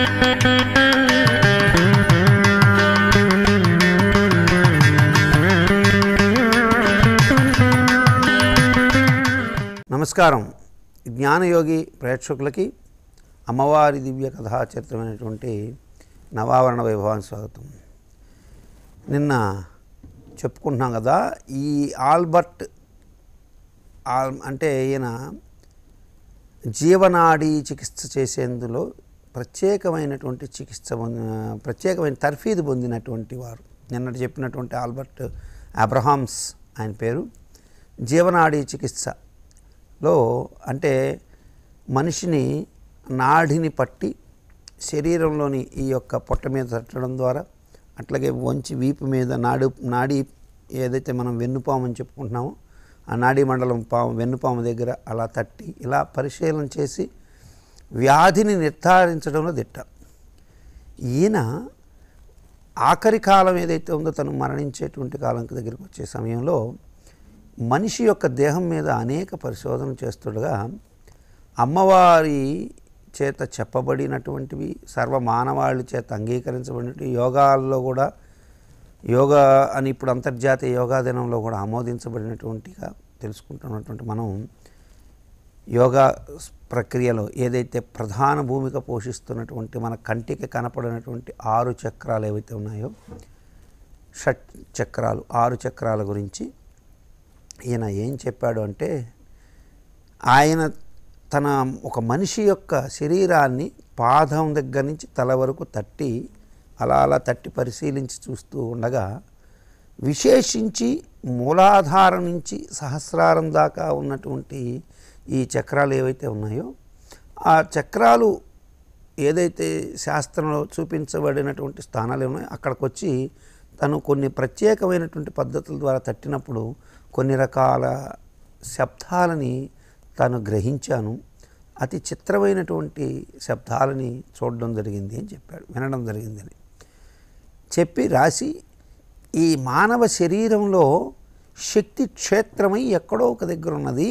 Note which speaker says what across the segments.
Speaker 1: నమస్కారం జ్ఞానయోగి ప్రేక్షకులకి అమ్మవారి దివ్య కథా చరిత్రమైనటువంటి నవావరణ వైభవానికి స్వాగతం నిన్న చెప్పుకుంటున్నాం కదా ఈ ఆల్బర్ట్ ఆల్ అంటే ఈయన జీవనాడి చికిత్స చేసేందులో ప్రత్యేకమైనటువంటి చికిత్స పొందిన ప్రత్యేకమైన తర్ఫీదు పొందినటువంటి వారు నిన్నటి చెప్పినటువంటి ఆల్బర్ట్ అబ్రహామ్స్ ఆయన పేరు జీవనాడి చికిత్సలో అంటే మనిషిని నాడిని పట్టి శరీరంలోని ఈ యొక్క పొట్ట మీద తట్టడం ద్వారా అట్లాగే వంచి వీపు మీద నాడు నాడి ఏదైతే మనం వెన్నుపాము అని చెప్పుకుంటున్నామో ఆ నాడీ మండలం పాము వెన్నుపాము దగ్గర అలా తట్టి ఇలా పరిశీలన చేసి వ్యాధిని నిర్ధారించడంలో దిట్ట ఈయన ఆఖరి కాలం ఏదైతే ఉందో తను మరణించేటువంటి కాలం దగ్గరికి వచ్చే సమయంలో మనిషి యొక్క దేహం మీద అనేక పరిశోధన చేస్తుండగా అమ్మవారి చేత చెప్పబడినటువంటివి సర్వ మానవాళి చేత అంగీకరించబడినటువంటి యోగాల్లో కూడా యోగా అని ఇప్పుడు అంతర్జాతీయ యోగా దినంలో కూడా ఆమోదించబడినటువంటిగా తెలుసుకుంటున్నటువంటి మనం యోగా ప్రక్రియలో ఏదైతే ప్రధాన భూమిక పోషిస్తున్నటువంటి మన కంటికి కనపడినటువంటి ఆరు చక్రాలు ఏవైతే ఉన్నాయో షట్ చక్రాలు ఆరు చక్రాల గురించి ఈయన ఏం చెప్పాడు అంటే ఆయన తన ఒక మనిషి యొక్క శరీరాన్ని పాదం దగ్గర నుంచి తల వరకు తట్టి అలా అలా తట్టి పరిశీలించి చూస్తూ ఉండగా విశేషించి మూలాధారం నుంచి సహస్రారం దాకా ఉన్నటువంటి ఈ చక్రాలు ఏవైతే ఉన్నాయో ఆ చక్రాలు ఏదైతే శాస్త్రంలో చూపించబడినటువంటి స్థానాలు ఉన్నాయో అక్కడికి వచ్చి తను కొన్ని ప్రత్యేకమైనటువంటి పద్ధతుల ద్వారా తట్టినప్పుడు కొన్ని రకాల శబ్దాలని తాను గ్రహించాను అతి చిత్రమైనటువంటి శబ్దాలని చూడడం జరిగింది అని చెప్పాడు వినడం జరిగిందని చెప్పి రాసి ఈ మానవ శరీరంలో శక్తి క్షేత్రమై ఎక్కడో ఒక దగ్గర ఉన్నది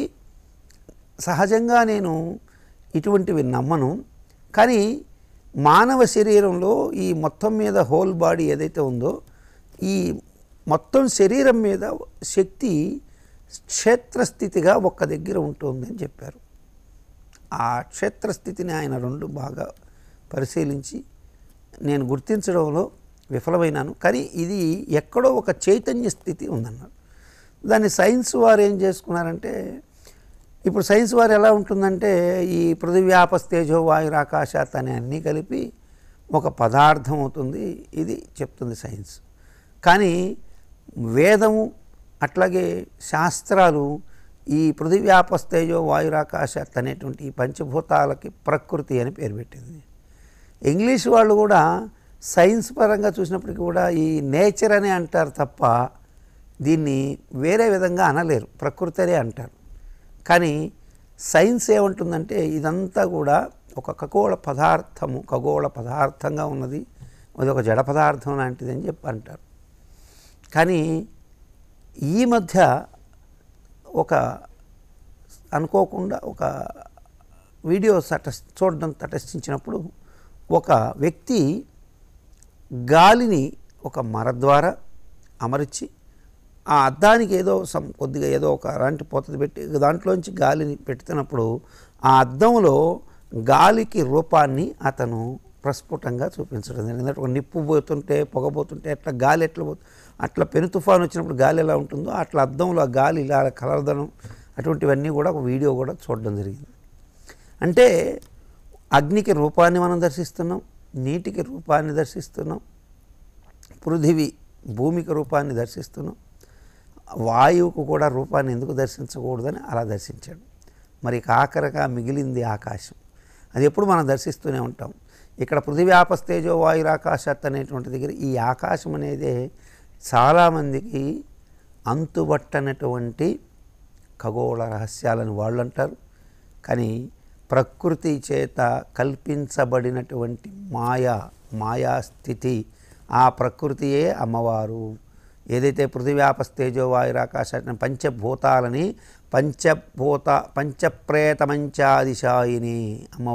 Speaker 1: సహజంగా నేను ఇటువంటివి నమ్మను కానీ మానవ శరీరంలో ఈ మొత్తం మీద హోల్ బాడీ ఏదైతే ఉందో ఈ మొత్తం శరీరం మీద శక్తి క్షేత్రస్థితిగా ఒక్క దగ్గర ఉంటుంది అని చెప్పారు ఆ క్షేత్రస్థితిని ఆయన రెండు బాగా పరిశీలించి నేను గుర్తించడంలో విఫలమైనాను కానీ ఇది ఎక్కడో ఒక చైతన్య స్థితి ఉందన్నారు దాన్ని సైన్స్ వారు ఏం చేసుకున్నారంటే ఇప్పుడు సైన్స్ వారు ఎలా ఉంటుందంటే ఈ పృథివ్యాపస్తేజో వాయుర్ ఆకాశాత్ అనే అన్నీ కలిపి ఒక పదార్థం అవుతుంది ఇది చెప్తుంది సైన్స్ కానీ వేదము అట్లాగే శాస్త్రాలు ఈ పృథివ్యాపస్తేజో వాయురాకాశాత్ అనేటువంటి ఈ పంచభూతాలకి ప్రకృతి అని పేరు పెట్టింది ఇంగ్లీష్ వాళ్ళు కూడా సైన్స్ పరంగా చూసినప్పటికీ కూడా ఈ నేచర్ అని అంటారు తప్ప దీన్ని వేరే విధంగా అనలేరు ప్రకృతి అనే అంటారు కానీ సైన్స్ ఏమంటుందంటే ఇదంతా కూడా ఒక ఖగోళ పదార్థము ఖగోళ పదార్థంగా ఉన్నది అది ఒక జడ పదార్థం లాంటిది అని చెప్పి అంటారు కానీ ఈ మధ్య ఒక అనుకోకుండా ఒక వీడియో తట చూడడం తటస్థించినప్పుడు ఒక వ్యక్తి గాలిని ఒక మర ద్వారా అమర్చి ఆ అద్దానికి ఏదో సం కొద్దిగా ఏదో ఒక అలాంటి పొత్తది పెట్టి దాంట్లోంచి గాలిని పెడుతున్నప్పుడు ఆ అద్దంలో గాలికి రూపాన్ని అతను ప్రస్ఫుటంగా చూపించడం జరిగింది ఒక నిప్పు పోతుంటే పొగబోతుంటే అట్లా గాలి ఎట్లా పోతు అట్లా పెను తుఫాను వచ్చినప్పుడు గాలి ఎలా ఉంటుందో అట్లా అద్దంలో ఆ గాలి ఇలా కలర్దనం అటువంటివన్నీ కూడా ఒక వీడియో కూడా చూడడం జరిగింది అంటే అగ్నికి రూపాన్ని మనం దర్శిస్తున్నాం నీటికి రూపాన్ని దర్శిస్తున్నాం పృథివీ భూమికి రూపాన్ని దర్శిస్తున్నాం వాయువుకు కూడా రూపాన్ని ఎందుకు దర్శించకూడదని అలా దర్శించాడు మరి ఆఖరిగా మిగిలింది ఆకాశం అది ఎప్పుడు మనం దర్శిస్తూనే ఉంటాం ఇక్కడ పృథివ్యాపస్తేజో వాయురాకాశాత్ అనేటువంటి దగ్గర ఈ ఆకాశం అనేది చాలామందికి అంతుబట్టనటువంటి ఖగోళ రహస్యాలని వాళ్ళు అంటారు కానీ ప్రకృతి చేత కల్పించబడినటువంటి మాయా మాయా స్థితి ఆ ప్రకృతియే అమ్మవారు ఏదైతే పృథివ్యాపస్తేజో వాయురాకాశ పంచభూతాలని పంచభూత పంచప్రేత మంచాదిశాయిని అమ్మవారు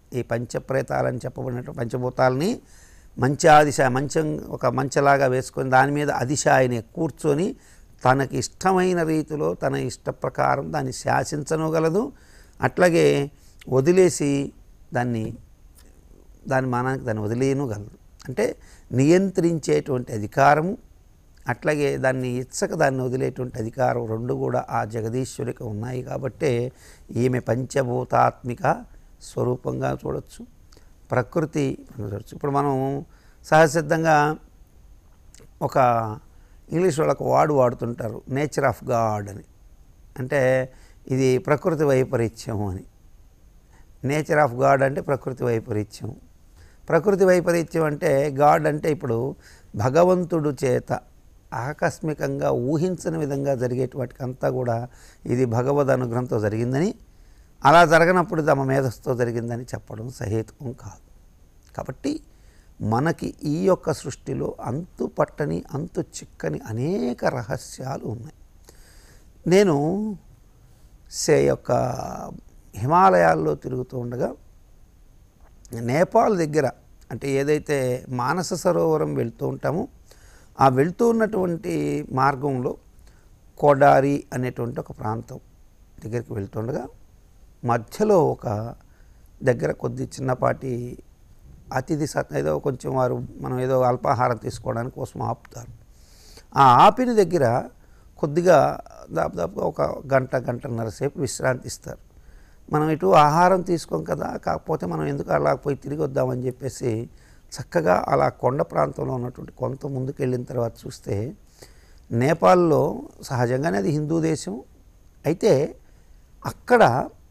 Speaker 1: ఈ పంచప్రేతాలని చెప్పబడిన పంచభూతాలని మంచాదిశ మంచం ఒక మంచలాగా వేసుకొని దాని మీద అదిశాయిని కూర్చొని తనకి ఇష్టమైన రీతిలో తన ఇష్ట ప్రకారం దాన్ని శాసించనగలదు అట్లాగే వదిలేసి దాన్ని దాని మానానికి దాన్ని వదిలేయనుగలదు అంటే నియంత్రించేటువంటి అధికారము అట్లాగే దాన్ని ఇచ్చక దాన్ని వదిలేటువంటి అధికారం రెండు కూడా ఆ జగదీశ్వరికి ఉన్నాయి కాబట్టే ఈమె పంచభూతాత్మిక స్వరూపంగా చూడొచ్చు ప్రకృతి మనం చూడొచ్చు ఇప్పుడు మనం సహసిద్ధంగా ఒక ఇంగ్లీష్ వాళ్ళకు వాడు వాడుతుంటారు నేచర్ ఆఫ్ గాడ్ అని అంటే ఇది ప్రకృతి వైపరీత్యం అని నేచర్ ఆఫ్ గాడ్ అంటే ప్రకృతి వైపరీత్యం ప్రకృతి వైపరీత్యం అంటే గాడ్ అంటే ఇప్పుడు భగవంతుడు చేత ఆకస్మికంగా ఊహించని విధంగా జరిగేటువంటి అంతా కూడా ఇది భగవద్ అనుగ్రహంతో జరిగిందని అలా జరగనప్పుడు తమ మేధస్తో జరిగిందని చెప్పడం సహేతుకం కాదు కాబట్టి మనకి ఈ యొక్క సృష్టిలో అంతు పట్టని అంతు చిక్కని అనేక రహస్యాలు ఉన్నాయి నేను సే యొక్క హిమాలయాల్లో తిరుగుతూ ఉండగా నేపాల్ దగ్గర అంటే ఏదైతే మానస సరోవరం వెళ్తూ ఉంటామో ఆ వెళ్తూ ఉన్నటువంటి మార్గంలో కోడారి అనేటువంటి ఒక ప్రాంతం దగ్గరికి వెళ్తుండగా మధ్యలో ఒక దగ్గర కొద్ది చిన్నపాటి అతిథి సత్ ఏదో కొంచెం వారు మనం ఏదో అల్పాహారం తీసుకోవడానికి కోసం ఆపుతారు ఆ ఆపిన దగ్గర కొద్దిగా దాదాపుగా ఒక గంట గంటన్నర సేపు విశ్రాంతి ఇస్తారు మనం ఇటు ఆహారం తీసుకోం కదా కాకపోతే మనం ఎందుకు అలా పోయి తిరిగి వద్దామని చెప్పేసి చక్కగా అలా కొండ ప్రాంతంలో ఉన్నటువంటి కొంత ముందుకు వెళ్ళిన తర్వాత చూస్తే నేపాల్లో సహజంగానే అది హిందూ దేశం అయితే అక్కడ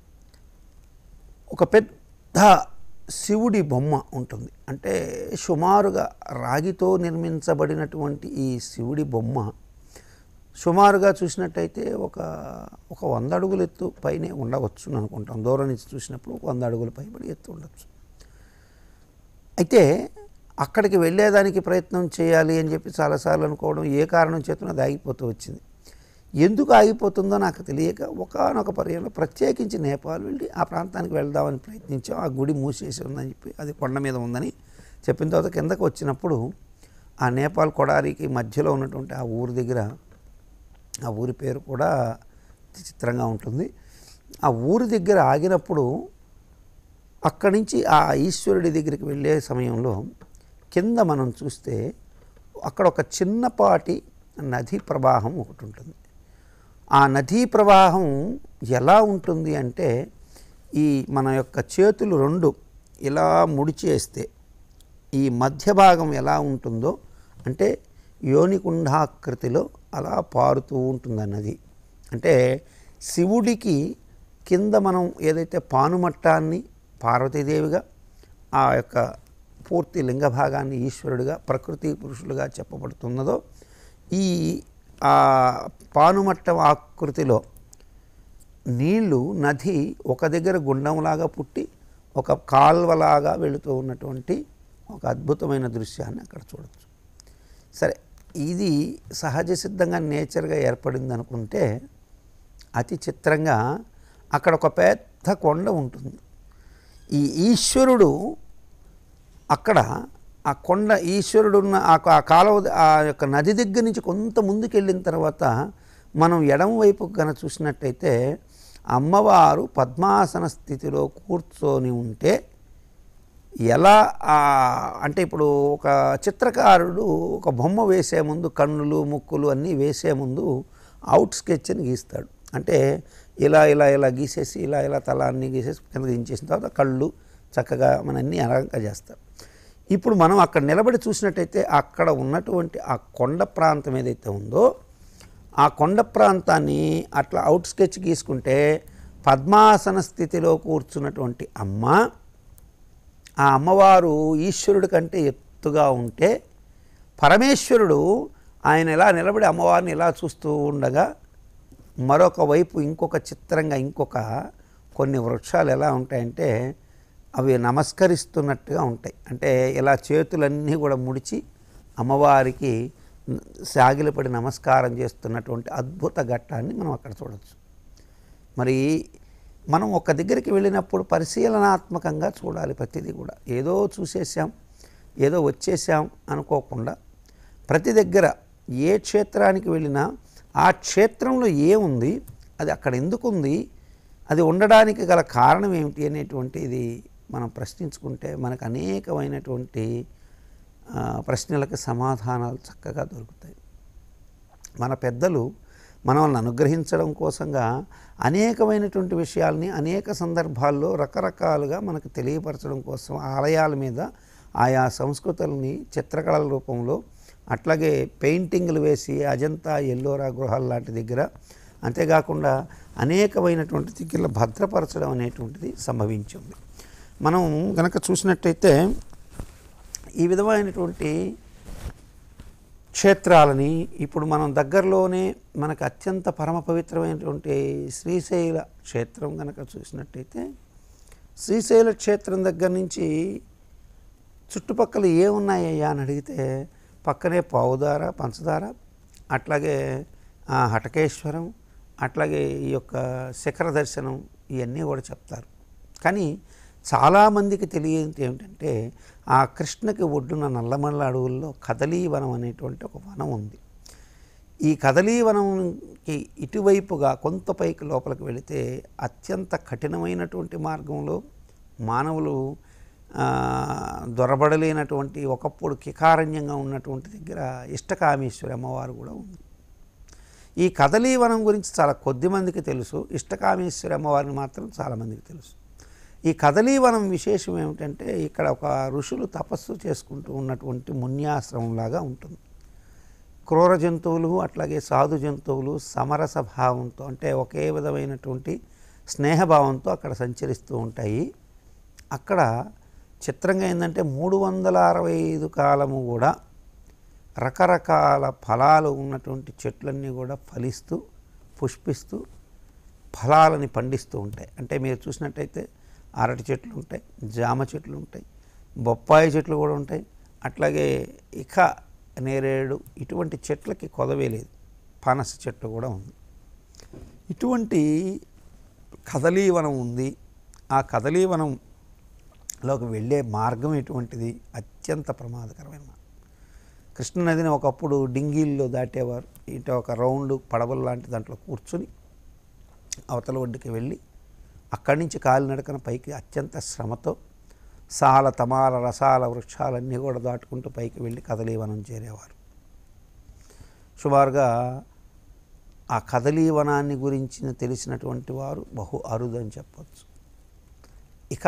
Speaker 1: ఒక పెద్ద శివుడి బొమ్మ ఉంటుంది అంటే సుమారుగా రాగితో నిర్మించబడినటువంటి ఈ శివుడి బొమ్మ సుమారుగా చూసినట్టయితే ఒక ఒక వంద అడుగుల ఎత్తు పైనే ఉండవచ్చు అనుకుంటాం దూరం నుంచి చూసినప్పుడు ఒక వంద అడుగుల పైబడి ఎత్తు ఉండొచ్చు అయితే అక్కడికి వెళ్ళేదానికి ప్రయత్నం చేయాలి అని చెప్పి చాలాసార్లు అనుకోవడం ఏ కారణం చేతనో అది ఆగిపోతూ వచ్చింది ఎందుకు ఆగిపోతుందో నాకు తెలియక ఒకనొక పర్యంలో ప్రత్యేకించి నేపాల్ వెళ్ళి ఆ ప్రాంతానికి వెళ్దామని ప్రయత్నించాం ఆ గుడి మూసేసి ఉందని చెప్పి అది కొండ మీద ఉందని చెప్పిన తర్వాత కిందకు వచ్చినప్పుడు ఆ నేపాల్ కొడారికి మధ్యలో ఉన్నటువంటి ఆ ఊరి దగ్గర ఆ ఊరి పేరు కూడా చిత్రంగా ఉంటుంది ఆ ఊరి దగ్గర ఆగినప్పుడు అక్కడి నుంచి ఆ ఈశ్వరుడి దగ్గరికి వెళ్ళే సమయంలో కింద మనం చూస్తే అక్కడ ఒక చిన్నపాటి నదీ ప్రవాహం ఒకటి ఉంటుంది ఆ నదీ ప్రవాహం ఎలా ఉంటుంది అంటే ఈ మన యొక్క చేతులు రెండు ఇలా ముడిచేస్తే ఈ మధ్య భాగం ఎలా ఉంటుందో అంటే యోనికుండాకృతిలో అలా పారుతూ ఉంటుంది ఆ నది అంటే శివుడికి కింద మనం ఏదైతే పానుమట్టాన్ని పార్వతీదేవిగా ఆ యొక్క పూర్తి లింగ భాగాన్ని ఈశ్వరుడిగా ప్రకృతి పురుషులుగా చెప్పబడుతున్నదో ఈ ఆ పానుమట్టం ఆకృతిలో నీళ్లు నది ఒక దగ్గర గుండంలాగా పుట్టి ఒక కాల్వలాగా వెళుతూ ఉన్నటువంటి ఒక అద్భుతమైన దృశ్యాన్ని అక్కడ చూడొచ్చు సరే ఇది సహజ సిద్ధంగా నేచర్గా ఏర్పడింది అనుకుంటే అతి చిత్రంగా అక్కడ ఒక పెద్ద కొండ ఉంటుంది ఈ ఈశ్వరుడు అక్కడ ఆ కొండ ఈశ్వరుడు ఉన్న ఆ కా- ఆ కాలువ ఆ యొక్క నది దగ్గర నుంచి కొంత ముందుకు వెళ్ళిన తర్వాత మనం ఎడమ వైపు కనుక చూసినట్టయితే అమ్మవారు పద్మాసన స్థితిలో కూర్చొని ఉంటే ఎలా ఆ అంటే ఇప్పుడు ఒక చిత్రకారుడు ఒక బొమ్మ వేసే ముందు కన్నులు ముక్కులు అన్నీ వేసే ముందు అవుట్ స్కెచ్ అని గీస్తాడు అంటే ఇలా ఇలా ఇలా గీసేసి ఇలా ఇలా తల అన్నీ గీసేసి కింద దించేసిన తర్వాత కళ్ళు చక్కగా మన అన్నీ అలంక చేస్తారు ఇప్పుడు మనం అక్కడ నిలబడి చూసినట్టయితే అక్కడ ఉన్నటువంటి ఆ కొండ ప్రాంతం ఏదైతే ఉందో ఆ కొండ ప్రాంతాన్ని అట్లా అవుట్ స్కెచ్ గీసుకుంటే పద్మాసన స్థితిలో కూర్చున్నటువంటి అమ్మ ఆ అమ్మవారు ఈశ్వరుడి కంటే ఎత్తుగా ఉంటే పరమేశ్వరుడు ఆయన ఇలా నిలబడి అమ్మవారిని ఇలా చూస్తూ ఉండగా మరొక వైపు ఇంకొక చిత్రంగా ఇంకొక కొన్ని వృక్షాలు ఎలా ఉంటాయంటే అవి నమస్కరిస్తున్నట్టుగా ఉంటాయి అంటే ఇలా చేతులన్నీ కూడా ముడిచి అమ్మవారికి సాగిలపడి నమస్కారం చేస్తున్నటువంటి అద్భుత ఘట్టాన్ని మనం అక్కడ చూడవచ్చు మరి మనం ఒక దగ్గరికి వెళ్ళినప్పుడు పరిశీలనాత్మకంగా చూడాలి ప్రతిదీ కూడా ఏదో చూసేసాం ఏదో వచ్చేసాం అనుకోకుండా ప్రతి దగ్గర ఏ క్షేత్రానికి వెళ్ళినా ఆ క్షేత్రంలో ఏముంది అది అక్కడ ఎందుకు ఉంది అది ఉండడానికి గల కారణం ఏమిటి అనేటువంటిది మనం ప్రశ్నించుకుంటే మనకు అనేకమైనటువంటి ఆ, ప్రశ్నలకు సమాధానాలు చక్కగా దొరుకుతాయి మన పెద్దలు మనల్ని అనుగ్రహించడం కోసంగా అనేకమైనటువంటి విషయాల్ని అనేక సందర్భాల్లో రకరకాలుగా మనకు తెలియపరచడం కోసం ఆలయాల మీద ఆయా సంస్కృతుల్ని చిత్రకళల రూపంలో అట్లాగే పెయింటింగ్లు వేసి అజంతా ఎల్లోరా గృహాల లాంటి దగ్గర అంతేకాకుండా అనేకమైనటువంటి దగ్గర భద్రపరచడం అనేటువంటిది సంభవించింది మనం కనుక చూసినట్టయితే ఈ విధమైనటువంటి క్షేత్రాలని ఇప్పుడు మనం దగ్గరలోనే మనకు అత్యంత పరమ పవిత్రమైనటువంటి శ్రీశైల క్షేత్రం కనుక చూసినట్టయితే శ్రీశైల క్షేత్రం దగ్గర నుంచి చుట్టుపక్కల ఏమున్నాయ్యా అని అడిగితే పక్కనే పావుదార పంచదార అట్లాగే ఆ, హటకేశ్వరం అట్లాగే ఈ యొక్క శిఖర దర్శనం ఇవన్నీ కూడా చెప్తారు కానీ చాలామందికి తెలియదు ఏమిటంటే ఆ కృష్ణకి ఒడ్డున నల్లమల్ల అడవుల్లో కదలీవనం అనేటువంటి ఒక వనం ఉంది ఈ కదలీవనంకి ఇటువైపుగా కొంత పైకి లోపలికి వెళితే అత్యంత కఠినమైనటువంటి మార్గంలో మానవులు ఆ, దొరబడలేనటువంటి ఒకప్పుడు కికారణ్యంగా ఉన్నటువంటి దగ్గర ఇష్టకామేశ్వరి అమ్మవారు కూడా ఉంది ఈ కదలీవనం గురించి చాలా కొద్ది మందికి తెలుసు ఇష్టకామేశ్వరి అమ్మవారిని మాత్రం చాలామందికి తెలుసు ఈ కదలీవనం విశేషం ఏమిటంటే ఇక్కడ ఒక ఋషులు తపస్సు చేసుకుంటూ ఉన్నటువంటి మున్యాశ్రమంలాగా ఉంటుంది క్రూర జంతువులు అట్లాగే సాధు జంతువులు సమరస భావంతో అంటే ఒకే విధమైనటువంటి స్నేహభావంతో అక్కడ సంచరిస్తూ ఉంటాయి అక్కడ చిత్రంగా ఏంటంటే మూడు వందల అరవై ఐదు కాలము కూడా రకరకాల ఫలాలు ఉన్నటువంటి చెట్లన్నీ కూడా ఫలిస్తూ పుష్పిస్తూ ఫలాలని పండిస్తూ ఉంటాయి అంటే మీరు చూసినట్టయితే అరటి చెట్లు ఉంటాయి జామ చెట్లు ఉంటాయి బొప్పాయి చెట్లు కూడా ఉంటాయి అట్లాగే ఇక నేరేడు ఇటువంటి చెట్లకి కొదవే లేదు పనస చెట్టు కూడా ఉంది ఇటువంటి కదలీవనం ఉంది ఆ కదలీవనంలోకి వెళ్ళే మార్గం ఎటువంటిది అత్యంత ప్రమాదకరమైన మార్గం కృష్ణనదిని ఒకప్పుడు డింగీల్లో దాటేవారు ఇటు ఒక రౌండ్ పడవలు లాంటి దాంట్లో కూర్చుని అవతల ఒడ్డుకి వెళ్ళి అక్కడి నుంచి కాలినడకన పైకి అత్యంత శ్రమతో సాల తమాల రసాల వృక్షాలన్నీ కూడా దాటుకుంటూ పైకి వెళ్ళి కదలీవనం చేరేవారు సుమారుగా ఆ కదలీవనాన్ని గురించి తెలిసినటువంటి వారు బహు అరుదని చెప్పవచ్చు ఇక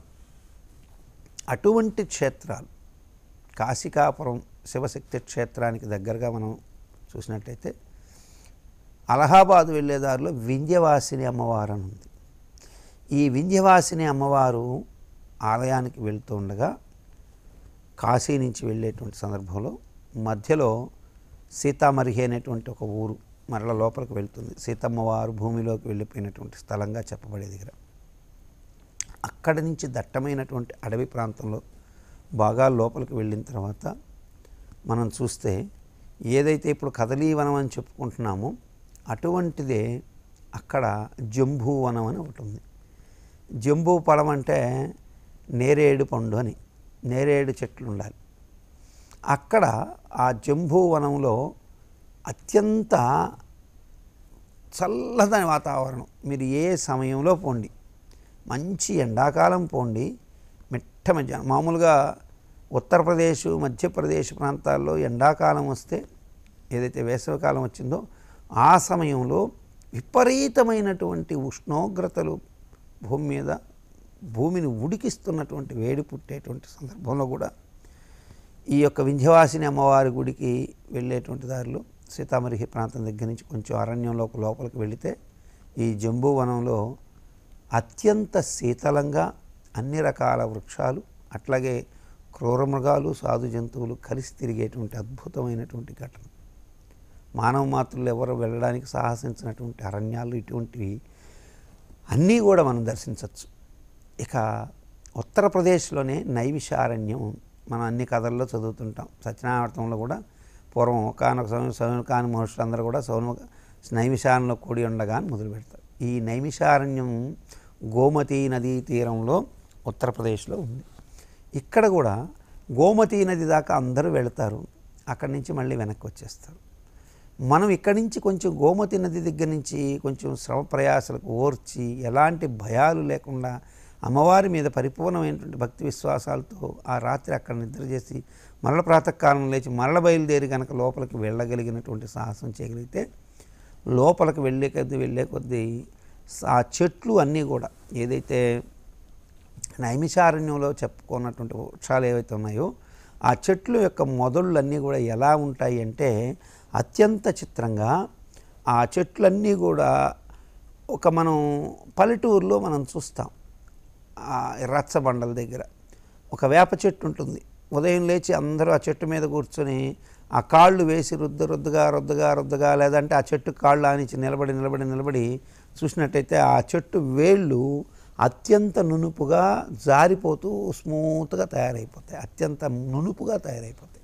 Speaker 1: అటువంటి క్షేత్రాలు కాశికాపురం శివశక్తి క్షేత్రానికి దగ్గరగా మనం చూసినట్టయితే అలహాబాద్ వెళ్ళే దారిలో వింధ్యవాసిని అమ్మవారు అని ఉంది ఈ వింధ్యవాసిని అమ్మవారు ఆలయానికి వెళ్తూ ఉండగా కాశీ నుంచి వెళ్ళేటువంటి సందర్భంలో మధ్యలో సీతామరిహి అనేటువంటి ఒక ఊరు మరల లోపలికి వెళ్తుంది సీతమ్మవారు భూమిలోకి వెళ్ళిపోయినటువంటి స్థలంగా చెప్పబడే దగ్గర అక్కడి నుంచి దట్టమైనటువంటి అడవి ప్రాంతంలో బాగా లోపలికి వెళ్ళిన తర్వాత మనం చూస్తే ఏదైతే ఇప్పుడు కదలీవనం అని చెప్పుకుంటున్నామో అటువంటిదే అక్కడ జంబూ వనం అని ఒకటి ఉంది జంబూ ఫలం అంటే నేరేడు పండు అని నేరేడు చెట్లు ఉండాలి అక్కడ ఆ జంబూ వనంలో అత్యంత చల్లదని వాతావరణం మీరు ఏ సమయంలో పోండి మంచి ఎండాకాలం పోండి మిట్ట మధ్యాహ్నం మామూలుగా ఉత్తరప్రదేశ్ మధ్యప్రదేశ్ ప్రాంతాల్లో ఎండాకాలం వస్తే ఏదైతే వేసవికాలం వచ్చిందో ఆ సమయంలో విపరీతమైనటువంటి ఉష్ణోగ్రతలు భూమి మీద భూమిని ఉడికిస్తున్నటువంటి వేడి పుట్టేటువంటి సందర్భంలో కూడా ఈ యొక్క వింధ్యవాసిని అమ్మవారి గుడికి వెళ్ళేటువంటి దారిలో సీతామరిహి ప్రాంతం దగ్గర నుంచి కొంచెం అరణ్యంలోకి లోపలికి వెళితే ఈ జంబూ వనంలో అత్యంత శీతలంగా అన్ని రకాల వృక్షాలు అట్లాగే క్రూర మృగాలు సాధు జంతువులు కలిసి తిరిగేటువంటి అద్భుతమైనటువంటి ఘటన మానవ మాతృలు ఎవరు వెళ్ళడానికి సాహసించినటువంటి అరణ్యాలు ఇటువంటివి అన్నీ కూడా మనం దర్శించవచ్చు ఇక ఉత్తరప్రదేశ్లోనే నైవిషారణ్యం మనం అన్ని కథల్లో చదువుతుంటాం సత్యనారాయణంలో కూడా పూర్వం ఒకనొక సమయం సౌనకాని మహర్షులందరూ కూడా సౌన నైమిషారణ్యంలో కూడి ఉండగా అని మొదలు పెడతారు ఈ నైమిషారణ్యం గోమతీ నదీ తీరంలో ఉత్తరప్రదేశ్లో ఉంది ఇక్కడ కూడా గోమతీ నది దాకా అందరూ వెళతారు అక్కడి నుంచి మళ్ళీ వెనక్కి వచ్చేస్తారు మనం ఇక్కడి నుంచి కొంచెం గోమతి నది దగ్గర నుంచి కొంచెం శ్రమ ప్రయాసాలకు ఓర్చి ఎలాంటి భయాలు లేకుండా అమ్మవారి మీద పరిపూర్ణమైనటువంటి భక్తి విశ్వాసాలతో ఆ రాత్రి అక్కడ నిద్ర చేసి మరల ప్రాతకాలం లేచి మరల బయలుదేరి కనుక లోపలికి వెళ్ళగలిగినటువంటి సాహసం చేయగలిగితే లోపలికి వెళ్ళే కొద్దీ వెళ్ళే కొద్దీ ఆ చెట్లు అన్నీ కూడా ఏదైతే నైమిషారణ్యంలో చెప్పుకున్నటువంటి వృక్షాలు ఏవైతే ఉన్నాయో ఆ చెట్లు యొక్క మొదళ్ళన్నీ కూడా ఎలా ఉంటాయి అంటే అత్యంత చిత్రంగా ఆ చెట్లన్నీ కూడా ఒక మనం పల్లెటూరులో మనం చూస్తాం ఆ రచ్చబండల దగ్గర ఒక వేప చెట్టు ఉంటుంది ఉదయం లేచి అందరూ ఆ చెట్టు మీద కూర్చొని ఆ కాళ్ళు వేసి రుద్ద రుద్దుగా రుద్దుగా రుద్దుగా లేదంటే ఆ చెట్టు కాళ్ళు ఆనించి నిలబడి నిలబడి నిలబడి చూసినట్టయితే ఆ చెట్టు వేళ్ళు అత్యంత నునుపుగా జారిపోతూ స్మూత్గా తయారైపోతాయి అత్యంత నునుపుగా తయారైపోతాయి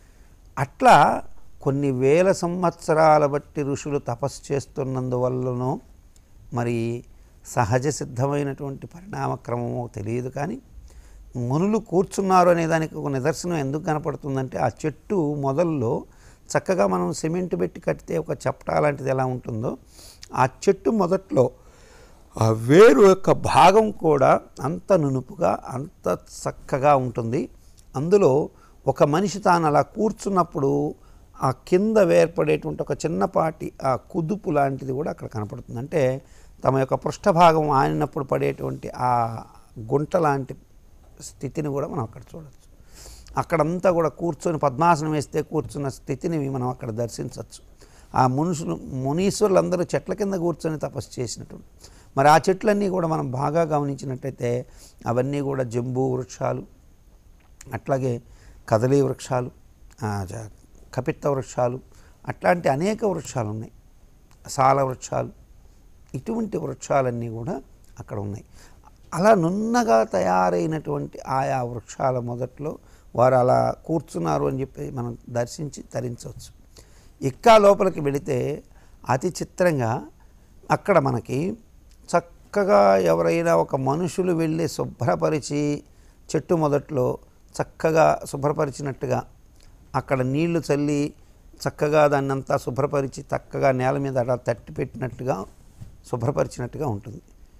Speaker 1: అట్లా కొన్ని వేల సంవత్సరాల బట్టి ఋషులు తపస్సు చేస్తున్నందువల్లనో మరి సహజ సిద్ధమైనటువంటి పరిణామక్రమమో తెలియదు కానీ మునులు కూర్చున్నారు అనే దానికి ఒక నిదర్శనం ఎందుకు కనపడుతుందంటే ఆ చెట్టు మొదల్లో చక్కగా మనం సిమెంట్ పెట్టి కడితే ఒక చప్టా లాంటిది ఎలా ఉంటుందో ఆ చెట్టు మొదట్లో ఆ వేరు యొక్క భాగం కూడా అంత నునుపుగా అంత చక్కగా ఉంటుంది అందులో ఒక మనిషి తాను అలా కూర్చున్నప్పుడు ఆ కింద వేర్పడేటువంటి ఒక చిన్నపాటి ఆ కుదుపు లాంటిది కూడా అక్కడ కనపడుతుంది అంటే తమ యొక్క పృష్ఠభాగం ఆనినప్పుడు పడేటువంటి ఆ గుంట లాంటి స్థితిని కూడా మనం అక్కడ చూడవచ్చు అక్కడంతా కూడా కూర్చొని పద్మాసనం వేస్తే కూర్చున్న స్థితిని మనం అక్కడ దర్శించవచ్చు ఆ మనుషులు మునీశ్వరులందరూ చెట్ల కింద కూర్చొని తపస్సు చేసినటువంటి మరి ఆ చెట్లన్నీ కూడా మనం బాగా గమనించినట్టయితే అవన్నీ కూడా జంబూ వృక్షాలు అట్లాగే కదలీ వృక్షాలు ఆ, జ- కపిత్త వృక్షాలు అట్లాంటి అనేక వృక్షాలు ఉన్నాయి సాల వృక్షాలు ఇటువంటి వృక్షాలన్నీ కూడా అక్కడ ఉన్నాయి అలా నున్నగా తయారైనటువంటి ఆయా వృక్షాల మొదట్లో వారు అలా కూర్చున్నారు అని చెప్పి మనం దర్శించి తరించవచ్చు ఇంకా లోపలికి వెళితే అతి చిత్రంగా అక్కడ మనకి చక్కగా ఎవరైనా ఒక మనుషులు వెళ్ళి శుభ్రపరిచి చెట్టు మొదట్లో చక్కగా శుభ్రపరిచినట్టుగా అక్కడ నీళ్లు చల్లి చక్కగా దాన్ని అంతా శుభ్రపరిచి చక్కగా నేల మీద అలా తట్టి పెట్టినట్టుగా శుభ్రపరిచినట్టుగా ఉంటుంది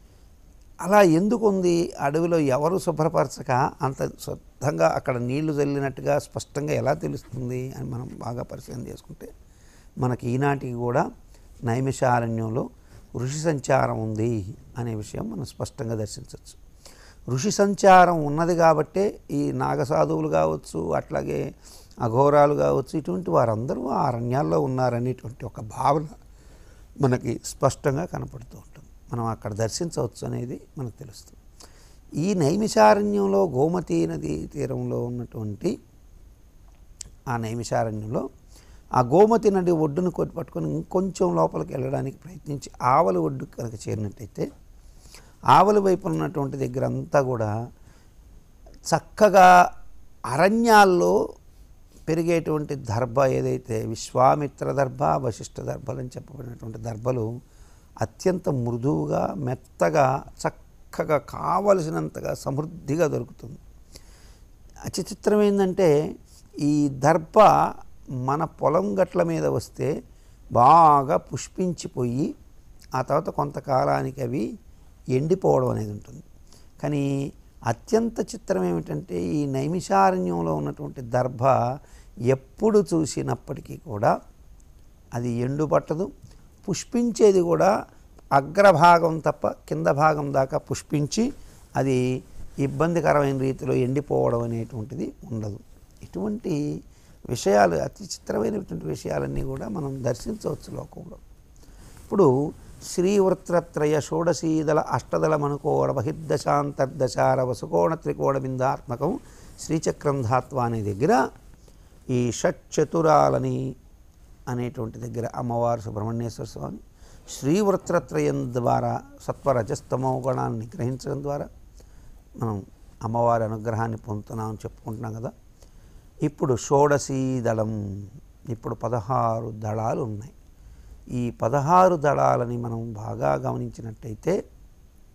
Speaker 1: అలా ఎందుకు ఉంది అడవిలో ఎవరు శుభ్రపరచక అంత శుద్ధంగా అక్కడ నీళ్లు చల్లినట్టుగా స్పష్టంగా ఎలా తెలుస్తుంది అని మనం బాగా పరిశీలన చేసుకుంటే మనకి ఈనాటికి కూడా నైమిషారణ్యంలో ఋషి సంచారం ఉంది అనే విషయం మనం స్పష్టంగా దర్శించవచ్చు ఋషి సంచారం ఉన్నది కాబట్టే ఈ నాగసాధువులు కావచ్చు అట్లాగే అఘోరాలు కావచ్చు ఇటువంటి వారందరూ ఆ అరణ్యాల్లో ఉన్నారనేటువంటి ఒక భావన మనకి స్పష్టంగా కనపడుతూ ఉంటుంది మనం అక్కడ దర్శించవచ్చు అనేది మనకు తెలుస్తుంది ఈ నైమిషారణ్యంలో గోమతీ నది తీరంలో ఉన్నటువంటి ఆ నైమిషారణ్యంలో ఆ గోమతి నది ఒడ్డును కొట్టి పట్టుకొని ఇంకొంచెం లోపలికి వెళ్ళడానికి ప్రయత్నించి ఆవలి ఒడ్డు కనుక చేరినట్టయితే ఆవలి వైపు ఉన్నటువంటి దగ్గర అంతా కూడా చక్కగా అరణ్యాల్లో పెరిగేటువంటి దర్భ ఏదైతే విశ్వామిత్ర దర్భ వశిష్ఠ దర్భలు అని చెప్పబడినటువంటి దర్భలు అత్యంత మృదువుగా మెత్తగా చక్కగా కావలసినంతగా సమృద్ధిగా దొరుకుతుంది అతి చిత్రం ఏంటంటే ఈ దర్భ మన పొలం గట్ల మీద వస్తే బాగా పుష్పించిపోయి ఆ తర్వాత కొంతకాలానికి అవి ఎండిపోవడం అనేది ఉంటుంది కానీ అత్యంత చిత్రం ఏమిటంటే ఈ నైమిషారణ్యంలో ఉన్నటువంటి దర్భ ఎప్పుడు చూసినప్పటికీ కూడా అది ఎండు పట్టదు పుష్పించేది కూడా అగ్రభాగం తప్ప కింద భాగం దాకా పుష్పించి అది ఇబ్బందికరమైన రీతిలో ఎండిపోవడం అనేటువంటిది ఉండదు ఇటువంటి విషయాలు అతి చిత్రమైనటువంటి విషయాలన్నీ కూడా మనం దర్శించవచ్చు లోకంలో ఇప్పుడు శ్రీవృత్రత్రయ షోడశీదల అష్టదల మనుకోడ బహిర్దశాంతర్దశార వసుకోణ త్రికోణ బిందాత్మకం శ్రీచక్రం ధాత్వ అనే దగ్గర ఈ షట్చతురాలని అనేటువంటి దగ్గర అమ్మవారు సుబ్రహ్మణ్యేశ్వర స్వామి శ్రీవృత్రత్రయం ద్వారా సత్వరజస్తమో గుణాన్ని నిగ్రహించడం ద్వారా మనం అమ్మవారి అనుగ్రహాన్ని పొందుతున్నామని చెప్పుకుంటున్నాం కదా ఇప్పుడు షోడశీ దళం ఇప్పుడు పదహారు దళాలు ఉన్నాయి ఈ పదహారు దళాలని మనం బాగా గమనించినట్టయితే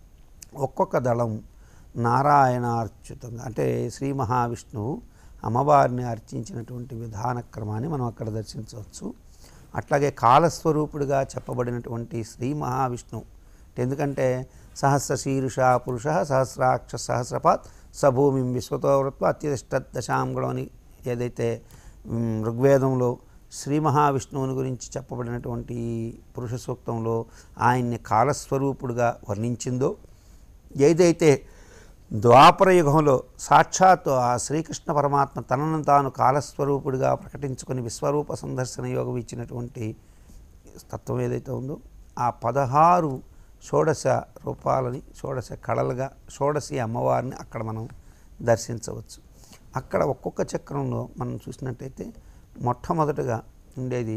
Speaker 1: ఒక్కొక్క దళం నారాయణార్చుతంగా అంటే శ్రీ మహావిష్ణువు అమ్మవారిని అర్చించినటువంటి విధాన క్రమాన్ని మనం అక్కడ దర్శించవచ్చు అట్లాగే కాలస్వరూపుడిగా చెప్పబడినటువంటి శ్రీ మహావిష్ణువు ఎందుకంటే సహస్ర శీరుష పురుష సహస్రాక్ష సహస్రపాత్ సభూమిం విశ్వతో వృత్వ అత్యధిష్ట దశాంగుణం అని ఏదైతే మ్, ఋగ్వేదంలో శ్రీ మహావిష్ణువుని గురించి చెప్పబడినటువంటి ఈ పురుష సూక్తంలో ఆయన్ని కాలస్వరూపుడుగా వర్ణించిందో ఏదైతే ద్వాపర యుగంలో సాక్షాత్తు ఆ శ్రీకృష్ణ పరమాత్మ తనను తాను కాలస్వరూపుడిగా ప్రకటించుకొని విశ్వరూప సందర్శన యోగం ఇచ్చినటువంటి తత్వం ఏదైతే ఉందో ఆ పదహారు షోడశ రూపాలని షోడశ కళలుగా షోడశి అమ్మవారిని అక్కడ మనం దర్శించవచ్చు అక్కడ ఒక్కొక్క చక్రంలో మనం చూసినట్టయితే మొట్టమొదటగా ఉండేది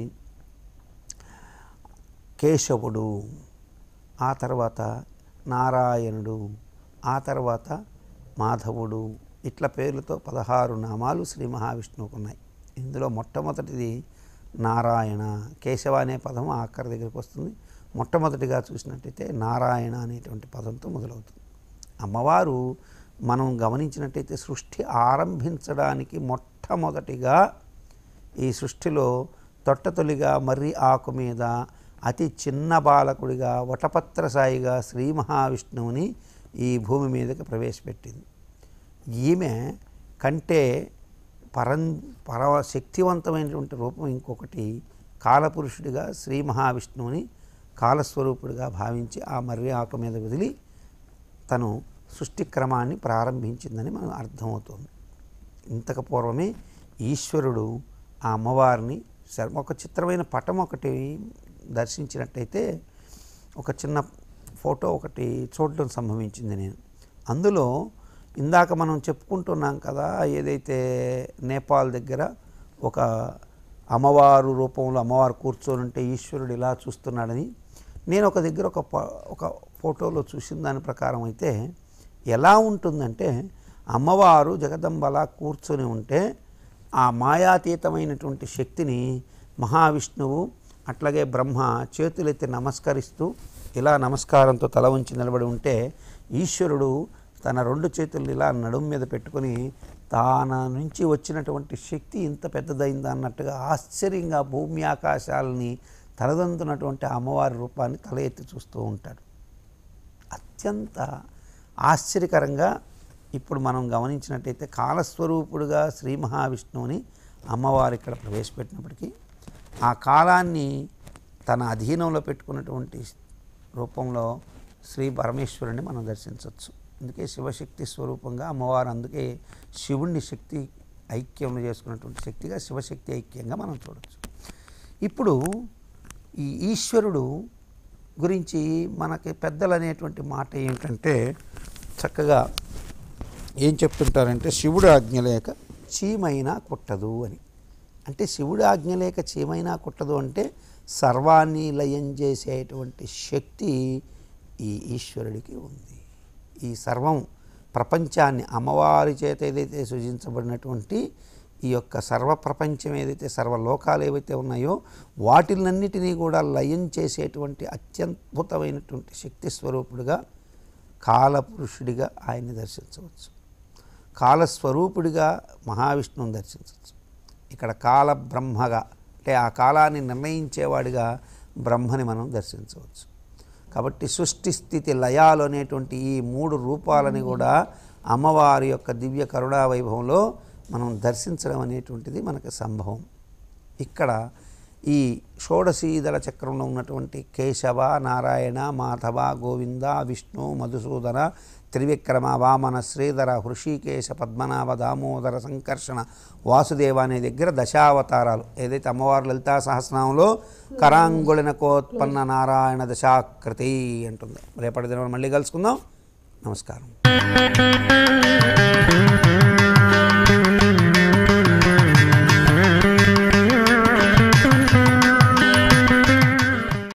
Speaker 1: కేశవుడు ఆ తర్వాత నారాయణుడు ఆ తర్వాత మాధవుడు ఇట్ల పేర్లతో పదహారు నామాలు శ్రీ మహావిష్ణువుకు ఉన్నాయి ఇందులో మొట్టమొదటిది నారాయణ కేశవ అనే పదం ఆఖరి దగ్గరికి వస్తుంది మొట్టమొదటిగా చూసినట్టయితే నారాయణ అనేటువంటి పదంతో మొదలవుతుంది అమ్మవారు మనం గమనించినట్టయితే సృష్టి ఆరంభించడానికి మొట్టమొదటిగా ఈ సృష్టిలో తొట్టతొలిగా మర్రి ఆకు మీద అతి చిన్న బాలకుడిగా వటపత్ర సాయిగా శ్రీ మహావిష్ణువుని ఈ భూమి మీదకి ప్రవేశపెట్టింది ఈమె కంటే పరం పరవ శక్తివంతమైనటువంటి రూపం ఇంకొకటి కాలపురుషుడిగా శ్రీ మహావిష్ణువుని కాలస్వరూపుడిగా భావించి ఆ మర్రి ఆకు మీద వదిలి తను సృష్టి క్రమాన్ని ప్రారంభించిందని మనం అర్థమవుతుంది ఇంతకు పూర్వమే ఈశ్వరుడు ఆ అమ్మవారిని సర్- ఒక చిత్రమైన పటం ఒకటి దర్శించినట్టయితే ఒక చిన్న ఫోటో ఒకటి చూడడం సంభవించింది నేను అందులో ఇందాక మనం చెప్పుకుంటున్నాం కదా ఏదైతే నేపాల్ దగ్గర ఒక అమ్మవారు రూపంలో అమ్మవారు కూర్చొని ఉంటే ఈశ్వరుడు ఇలా చూస్తున్నాడని నేను ఒక దగ్గర ఒక ప- ఒక ఫోటోలో చూసిన దాని ప్రకారం అయితే ఎలా ఉంటుందంటే అమ్మవారు జగదంబలా కూర్చొని ఉంటే ఆ మాయాతీతమైనటువంటి శక్తిని మహావిష్ణువు అట్లాగే బ్రహ్మ చేతులెత్తి నమస్కరిస్తూ ఇలా నమస్కారంతో తల ఉంచి నిలబడి ఉంటే ఈశ్వరుడు తన రెండు చేతులు ఇలా నడుము మీద పెట్టుకొని తాన నుంచి వచ్చినటువంటి శక్తి ఇంత పెద్దదైందా అన్నట్టుగా ఆశ్చర్యంగా భూమి ఆకాశాలని తలదంతున్నటువంటి ఆ అమ్మవారి రూపాన్ని తల ఎత్తి చూస్తూ ఉంటాడు అత్యంత ఆశ్చర్యకరంగా ఇప్పుడు మనం గమనించినట్టయితే కాలస్వరూపుడుగా శ్రీ మహావిష్ణువుని అమ్మవారు ఇక్కడ ప్రవేశపెట్టినప్పటికీ ఆ కాలాన్ని తన అధీనంలో పెట్టుకున్నటువంటి రూపంలో శ్రీ పరమేశ్వరుని మనం దర్శించవచ్చు అందుకే శివశక్తి స్వరూపంగా అమ్మవారు అందుకే శివుణ్ణి శక్తి ఐక్యం చేసుకున్నటువంటి శక్తిగా శివశక్తి ఐక్యంగా మనం చూడవచ్చు ఇప్పుడు ఈ ఈశ్వరుడు గురించి మనకి పెద్దలు అనేటువంటి మాట ఏంటంటే చక్కగా ఏం చెప్తుంటారంటే శివుడు ఆజ్ఞ లేక చీమైనా కుట్టదు అని అంటే శివుడు ఆజ్ఞ లేక చీమైనా కుట్టదు అంటే సర్వాన్ని లయం చేసేటువంటి శక్తి ఈ ఈశ్వరుడికి ఉంది ఈ సర్వం ప్రపంచాన్ని అమ్మవారి చేత ఏదైతే సృజించబడినటువంటి ఈ యొక్క సర్వ ప్రపంచం ఏదైతే సర్వలోకాలు ఏవైతే ఉన్నాయో వాటిలన్నిటినీ కూడా లయం చేసేటువంటి అత్యద్భుతమైనటువంటి శక్తి స్వరూపుడుగా కాలపురుషుడిగా ఆయన్ని దర్శించవచ్చు కాలస్వరూపుడిగా మహావిష్ణువుని దర్శించవచ్చు ఇక్కడ కాల బ్రహ్మగా అంటే ఆ కాలాన్ని నిర్ణయించేవాడిగా బ్రహ్మని మనం దర్శించవచ్చు కాబట్టి సృష్టి స్థితి లయాలు అనేటువంటి ఈ మూడు రూపాలని కూడా అమ్మవారి యొక్క దివ్య కరుణా వైభవంలో మనం దర్శించడం అనేటువంటిది మనకు సంభవం ఇక్కడ ఈ షోడశీదళ చక్రంలో ఉన్నటువంటి కేశవ నారాయణ మాధవ గోవింద విష్ణు మధుసూదన త్రివిక్రమ వామన శ్రీధర హృషికేశ పద్మనాభ దామోదర సంకర్షణ వాసుదేవ అనే దగ్గర దశావతారాలు ఏదైతే అమ్మవారు లలితా సహస్రనామంలో కరాంగుళిన కోత్పన్న నారాయణ దశాకృతి అంటుంది రేపటి దినం మళ్ళీ కలుసుకుందాం నమస్కారం